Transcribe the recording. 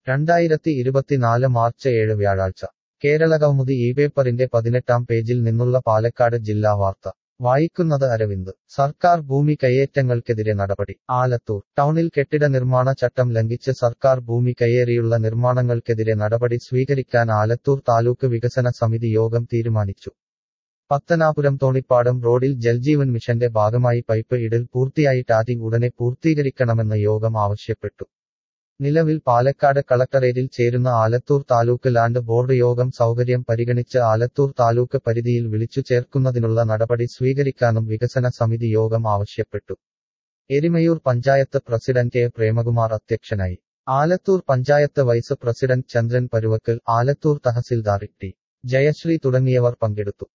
രണ്ടായിരത്തി ഇരുപത്തിനാല് മാർച്ച് ഏഴ് വ്യാഴാഴ്ച കേരളകൗമുദി ഈ പേപ്പറിന്റെ പതിനെട്ടാം പേജിൽ നിന്നുള്ള പാലക്കാട് ജില്ലാ വാർത്ത വായിക്കുന്നത് അരവിന്ദ് സർക്കാർ ഭൂമി കയ്യേറ്റങ്ങൾക്കെതിരെ നടപടി ആലത്തൂർ ടൗണിൽ കെട്ടിട നിർമ്മാണ ചട്ടം ലംഘിച്ച് സർക്കാർ ഭൂമി കയ്യേറിയുള്ള നിർമ്മാണങ്ങൾക്കെതിരെ നടപടി സ്വീകരിക്കാൻ ആലത്തൂർ താലൂക്ക് വികസന സമിതി യോഗം തീരുമാനിച്ചു പത്തനാപുരം തോണിപ്പാടം റോഡിൽ ജൽജീവൻ മിഷന്റെ ഭാഗമായി പൈപ്പ് ഇടൽ പൂർത്തിയായി ടാറ്റിംഗ് ഉടനെ പൂർത്തീകരിക്കണമെന്ന് യോഗം ആവശ്യപ്പെട്ടു നിലവിൽ പാലക്കാട് കളക്ടറേറ്റിൽ ചേരുന്ന ആലത്തൂർ താലൂക്ക് ലാൻഡ് ബോർഡ് യോഗം സൗകര്യം പരിഗണിച്ച് ആലത്തൂർ താലൂക്ക് പരിധിയിൽ വിളിച്ചു ചേർക്കുന്നതിനുള്ള നടപടി സ്വീകരിക്കാനും വികസന സമിതി യോഗം ആവശ്യപ്പെട്ടു എരിമയൂർ പഞ്ചായത്ത് പ്രസിഡന്റ് എ പ്രേമകുമാർ അധ്യക്ഷനായി ആലത്തൂർ പഞ്ചായത്ത് വൈസ് പ്രസിഡന്റ് ചന്ദ്രൻ പരുവക്കൽ ആലത്തൂർ തഹസിൽദാർ ടി ജയശ്രീ തുടങ്ങിയവർ പങ്കെടുത്തു